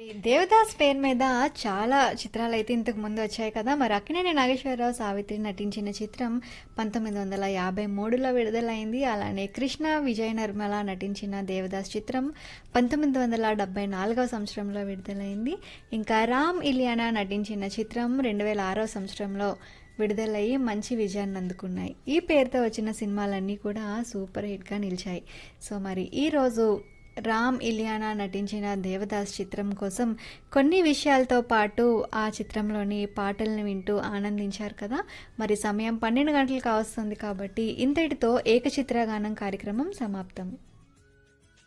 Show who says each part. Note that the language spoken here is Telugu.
Speaker 1: దేవదాస్ పేరు మీద చాలా చిత్రాలు అయితే ఇంతకు ముందు వచ్చాయి కదా మరి అక్కినేని నాగేశ్వరరావు సావిత్రి నటించిన చిత్రం పంతొమ్మిది వందల యాభై మూడులో విడుదలైంది అలానే కృష్ణ విజయ నిర్మల నటించిన దేవదాస్ చిత్రం పంతొమ్మిది వందల డెబ్బై నాలుగవ సంవత్సరంలో విడుదలైంది ఇంకా రామ్ ఇలియానా నటించిన చిత్రం రెండు వేల ఆరో సంవత్సరంలో విడుదలయ్యి మంచి విజయాన్ని అందుకున్నాయి ఈ పేరుతో వచ్చిన సినిమాలన్నీ కూడా సూపర్ హిట్గా నిలిచాయి సో మరి ఈరోజు రామ్ ఇలియానా నటించిన దేవదాస్ చిత్రం కోసం కొన్ని విషయాలతో పాటు ఆ చిత్రంలోని పాటలను వింటూ ఆనందించారు కదా మరి సమయం పన్నెండు గంటలు కావస్తుంది కాబట్టి ఇంతటితో ఏకచిత్రగానం కార్యక్రమం సమాప్తం